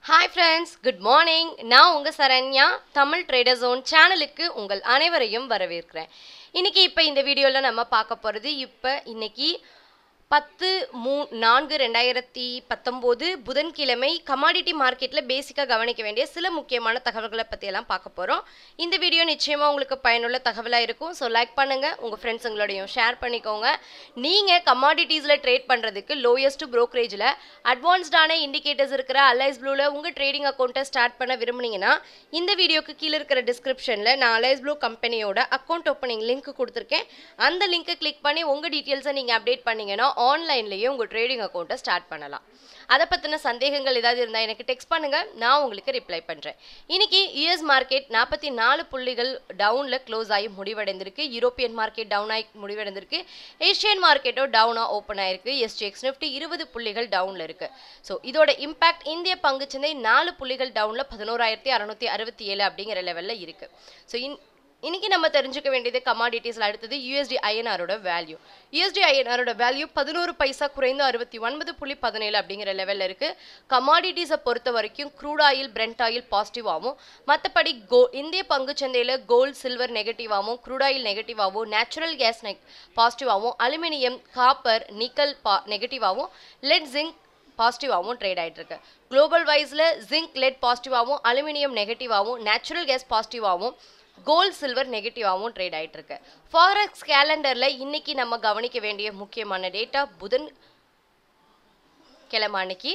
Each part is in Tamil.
ஹாய் ஃப்ரெண்ட்ஸ் குட் மார்னிங் நான் உங்கள் சரண்யா தமிழ் ட்ரேடர் ஜோன் சேனலுக்கு உங்கள் அனைவரையும் வரவேற்கிறேன் இன்னைக்கு இப்போ இந்த வீடியோவில் நம்ம பார்க்க போகிறது இப்போ இன்னைக்கு பத்து மூ நான்கு ரெண்டாயிரத்தி பத்தொம்போது புதன்கிழமை கமாடிட்டி மார்க்கெட்டில் பேசிக்காக கவனிக்க வேண்டிய சில முக்கியமான தகவல்களை பற்றியெல்லாம் பார்க்க போகிறோம் இந்த வீடியோ நிச்சயமாக உங்களுக்கு பயனுள்ள தகவலாக இருக்கும் ஸோ லைக் பண்ணுங்கள் உங்கள் ஃப்ரெண்ட்ஸுங்களோடையும் ஷேர் பண்ணிக்கோங்க நீங்கள் கமாடிட்டிஸில் ட்ரேட் பண்ணுறதுக்கு லோயஸ்ட் ப்ரோக்கரேஜில் அட்வான்ஸ்டான இண்டிகேட்டர்ஸ் இருக்கிற அலைஸ் ப்ளூவில் உங்கள் ட்ரேடிங் அக்கௌண்ட்டை ஸ்டார்ட் பண்ண விரும்புனீங்கன்னா இந்த வீடியோக்கு கீழே இருக்கிற டிஸ்கிரிப்ஷனில் நான் அலைஸ் ப்ளூ கம்பெனியோட அக்கௌண்ட் ஓப்பனிங் லிங்க் கொடுத்துருக்கேன் அந்த லிங்க்கை கிளிக் பண்ணி உங்கள் டீட்டெயில்ஸை நீங்கள் அப்டேட் பண்ணீங்கன்னா ஆன்லைன்லேயே உங்கள் ட்ரேடிங் அக்கௌண்ட்டை ஸ்டார்ட் பண்ணலாம் அதை பற்றின சந்தேகங்கள் ஏதாவது இருந்தால் எனக்கு டெக்ஸ்ட் பண்ணுங்கள் நான் உங்களுக்கு ரிப்ளை பண்ணுறேன் இன்னைக்கு யூஎஸ் மார்க்கெட் நாற்பத்தி நாலு புள்ளிகள் டவுனில் க்ளோஸ் ஆகி முடிவடைந்திருக்கு யூரோப்பியன் மார்க்கெட் டவுன் ஆகி முடிவடைந்திருக்கு ஏஷியன் மார்க்கெட்டோ டவுனாக ஓப்பன் ஆயிருக்கு எஸ்டிஎக்ஸ் நிஃப்டி இருபது புள்ளிகள் டவுனில் இருக்கு ஸோ இதோட இம்பாக்ட் இந்திய பங்குச்சந்தை நாலு புள்ளிகள் டவுனில் பதினோராயிரத்தி அறநூற்றி அறுபத்தி ஏழு அப்படிங்கிற லெவலில் இருக்கு ஸோ இன் இன்னைக்கு நம்ம தெரிஞ்சுக்க வேண்டியது கமாடிட்டிஸ்ல அடுத்தது யூஎஸ்டி ஐஎன்ஆரோட வேல்யூ யூஎஸ்டி ஐஎன்ஆரோட வேல்யூ பதினோரு பைசா குறைந்து அறுபத்தி ஒன்பது புள்ளி பதினேழு அப்படிங்கிற லெவலில் இருக்கு கமாடிட்டிஸை பொறுத்த வரைக்கும் க்ரூட் ஆயில் பிரெண்ட் ஆயில் பாசிட்டிவாகவும் மற்றபடி கோ இந்திய பங்குச்சந்தையில் கோல்டு சில்வர் நெகட்டிவாகவும் க்ரூட் ஆயில் நெகட்டிவாகவும் நேச்சுரல் கேஸ் நெக் பாசிட்டிவாகவும் அலுமினியம் காப்பர் நிக்கல் பா நெகட்டிவாகவும் லெட் ஜிங்க் பாசிட்டிவாகவும் ட்ரேட் ஆகிட்டு இருக்கு குளோபல் வைஸில் ஜிங்க் லெட் பாசிட்டிவாகவும் அலுமினியம் நெகட்டிவாகவும் நேச்சுரல் கேஸ் பாசிட்டிவாகவும் கோல்ட் சில்வர் நெகட்டிவாகவும் ட்ரேட் ஆகிட்டு இருக்கு ஃபாரெக்ஸ் கேலண்டரில் இன்னைக்கு நம்ம கவனிக்க வேண்டிய முக்கியமான டேட்டா புதன் கிழமை அன்னைக்கு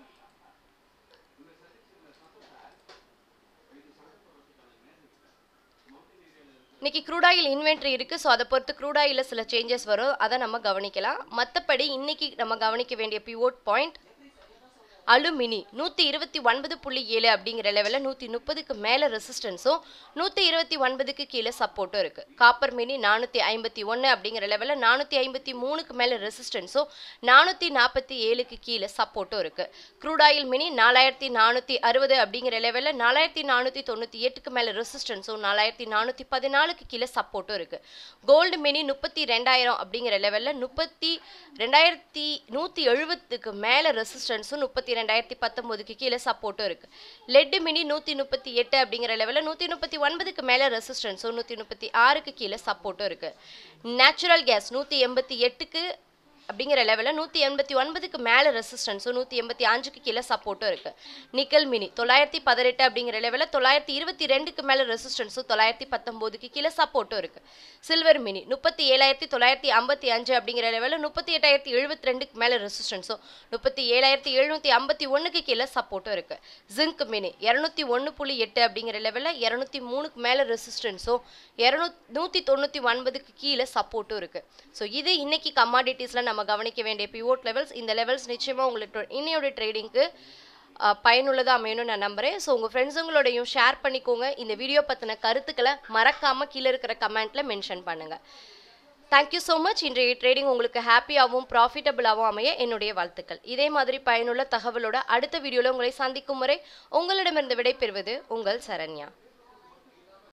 இன்னைக்கு க்ரூட் ஆயில் இன்வென்ட்ரி இருக்குது ஸோ அதை பொறுத்து க்ரூட் ஆயிலில் சில சேஞ்சஸ் வரும் அதை நம்ம கவனிக்கலாம் மற்றபடி இன்னைக்கு நம்ம கவனிக்க வேண்டிய பிவோட் பாயிண்ட் அலுமினி நூற்றி இருபத்தி ஒன்பது புள்ளி ஏழு அப்படிங்கிற லெவலில் நூற்றி முப்பதுக்கு மேலே ரெசிஸ்டன்ஸும் நூற்றி இருபத்தி ஒன்பதுக்கு கீழே சப்போர்ட்டும் இருக்குது காப்பர் மினி நானூற்றி ஐம்பத்தி ஒன்று அப்படிங்கிற லெவலில் நானூற்றி ஐம்பத்தி மூணுக்கு மேலே ரெசிஸ்டன்ஸும் நானூற்றி நாற்பத்தி ஏழுக்கு கீழே சப்போர்ட்டும் இருக்குது க்ரூட் ஆயில் மினி நாலாயிரத்தி நானூற்றி அறுபது அப்படிங்கிற லெவலில் நாலாயிரத்தி நானூற்றி தொண்ணூற்றி எட்டுக்கு மேலே ரெசிஸ்டன்ஸும் நாலாயிரத்தி நானூற்றி பதினாலுக்கு கீழே சப்போர்ட்டும் இருக்குது கோல்டு மினி முப்பத்தி ரெண்டாயிரம் அப்படிங்கிற லெவலில் முப்பத்தி ரெண்டாயிரத்தி நூற்றி எழுபத்துக்கு மேலே ரெசிஸ்டன்ஸும் முப்பத்தி ரெண்டாயிரத்தி பத்தொம்போதுக்கு கீழே சப்போர்ட்டும் இருக்குது லெட்டு மினி நூற்றி முப்பத்தி எட்டு அப்படிங்கிற லெவலில் நூற்றி முப்பத்தி ஒன்பதுக்கு மேலே ரெசிஸ்டன்ஸும் நூற்றி முப்பத்தி ஆறுக்கு கீழே சப்போர்ட்டும் இருக்குது நேச்சுரல் கேஸ் நூற்றி எண்பத்தி எட்டுக்கு அப்படிங்கிற லெவலில் நூற்றி எண்பத்தி ஒன்பதுக்கு மேலே ரெசிஸ்டன்ஸும் நூற்றி எண்பத்தி அஞ்சுக்கு கீழே சப்போர்ட்டும் இருக்குது நிக்கல் மினி தொள்ளாயிரத்தி பதினெட்டு அப்படிங்கிற லெவலில் தொள்ளாயிரத்தி இருபத்தி ரெண்டுக்கு மேலே ரெசிஸ்டன்ஸும் தொள்ளாயிரத்தி பத்தொம்போதுக்கு கீழே சப்போர்ட்டும் இருக்குது சில்வர் மினி முப்பத்தி ஏழாயிரத்தி தொள்ளாயிரத்தி ஐம்பத்தி அஞ்சு அப்படிங்கிற லெவலில் முப்பத்தி எட்டாயிரத்தி எழுபத்தி ரெண்டுக்கு மேலே ரெசிஸ்டன்ஸும் முப்பத்தி ஏழாயிரத்தி எழுநூற்றி ஐம்பத்தி ஒன்றுக்கு கீழே சப்போர்ட்டும் இருக்குது ஜிங்க் மினி இரநூத்தி ஒன்று புள்ளி எட்டு அப்படிங்கிற லெவலில் இரநூத்தி மூணுக்கு மேலே ரெசிஸ்டன்ஸும் இரநூ நூற்றி தொண்ணூற்றி ஒன்பதுக்கு கீழே சப்போர்ட்டும் இருக்குது ஸோ இது இன்னைக்கு கமாடிட்டிஸில் நம்ம கவனிக்க வேண்டிய பிவோட் லெவல்ஸ் இந்த லெவல்ஸ் நிச்சயமாக உங்களுக்கு இன்னையோட ட்ரேடிங்க்கு பயனுள்ளதாக அமையணும்னு நான் நம்புகிறேன் ஸோ உங்கள் ஃப்ரெண்ட்ஸுங்களோடையும் ஷேர் பண்ணிக்கோங்க இந்த வீடியோ பற்றின கருத்துக்களை மறக்காமல் கீழே இருக்கிற கமெண்ட்டில் மென்ஷன் பண்ணுங்கள் தேங்க்யூ ஸோ மச் இன்றைய ட்ரேடிங் உங்களுக்கு ஹாப்பியாகவும் ப்ராஃபிட்டபிளாகவும் அமைய என்னுடைய வாழ்த்துக்கள் இதே மாதிரி பயனுள்ள தகவலோட அடுத்த வீடியோவில் உங்களை சந்திக்கும் முறை உங்களிடமிருந்து விடைபெறுவது உங்கள் சரண்யா